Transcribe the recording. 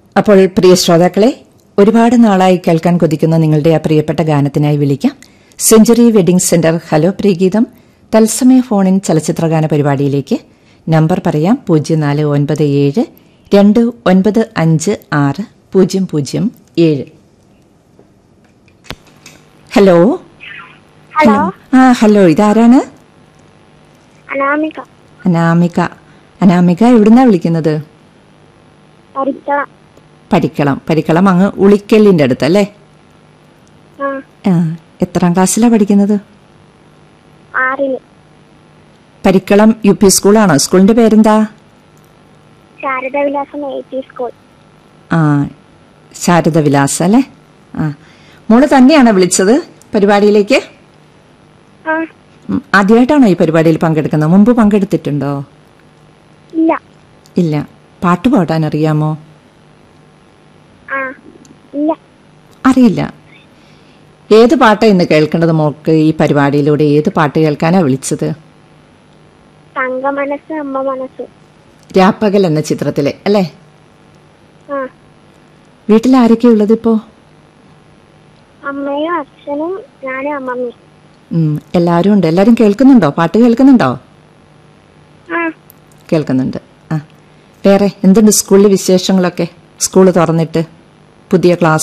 അപ്പോൾ പ്രിയ ശ്രോതാക്കളെ ഒരുപാട് നാളായി കേൾക്കാൻ കൊതിക്കുന്ന നിങ്ങളുടെ ആ പ്രിയപ്പെട്ട ഗാനത്തിനായി വിളിക്കാം സെഞ്ചുറി വെഡിംഗ് സെന്റർ ഹലോ പ്രിയഗീതം തത്സമയ ഫോണിൻ ചലച്ചിത്രഗാന പരിപാടിയിലേക്ക് നമ്പർ പറയാം പൂജ്യം നാല് ഒൻപത് ഏഴ് രണ്ട് ഒൻപത് അഞ്ച് ആറ് പൂജ്യം പൂജ്യം ഏഴ് ഹലോ ഹലോ ആ ഹലോ ഇതാരാണ് അനാമിക അനാമിക അനാമിക എവിടുന്നാ വിളിക്കുന്നത് പരിക്ക പരിക്കളം പരിക്കളം അങ്ങ് ഉളിക്കലിന്റെ അടുത്തല്ലേ ആ ആ എത്രാം ക്ലാസ്സിലാ പഠിക്കുന്നത് ആറില് പരിക്കളം യു പി സ്കൂളാണോ സ്കൂളിന്റെ പേരെന്താ ശാരദ വിലാസം എ പി സ്കൂൾ ആ ശാരദ വിലാസ് അല്ലേ ആ മോള് തന്നെയാണോ വിളിച്ചത് പരിപാടിയിലേക്ക് ആ ഉം, ആദ്യമായിട്ടാണോ ഈ പരിപാടിയിൽ പങ്കെടുക്കുന്നത് മുമ്പ് പങ്കെടുത്തിട്ടുണ്ടോ ഇല്ല ഇല്ല പാട്ട് പാടാൻ അറിയാമോ ആ ഇല്ല അറിയില്ല ഏത് പാട്ടാ ഇന്ന് കേൾക്കേണ്ടത് മോൾക്ക് ഈ പരിപാടിയിലൂടെ ഏത് പാട്ട് കേൾക്കാനാ വിളിച്ചത് തങ്ക മനസ്സ് അമ്മ മനസ്സ് രാപ്പകൽ എന്ന ചിത്രത്തിലെ അല്ലേ ആ വീട്ടിൽ ആരൊക്കെയാ ഉള്ളത് ഇപ്പോ അമ്മയും അച്ഛനും ഞാനും അമ്മമ്മയും ഉം, എല്ലാവരും ഉണ്ട് എല്ലാവരും കേൾക്കുന്നുണ്ടോ പാട്ട് കേൾക്കുന്നുണ്ടോ ആ കേൾക്കുന്നുണ്ട് ആ വേറെ എന്തുണ്ട് സ്കൂളിലെ വിശേഷങ്ങളൊക്കെ സ്കൂൾ തുറന്നിട്ട് പുതിയ ക്ലാസ്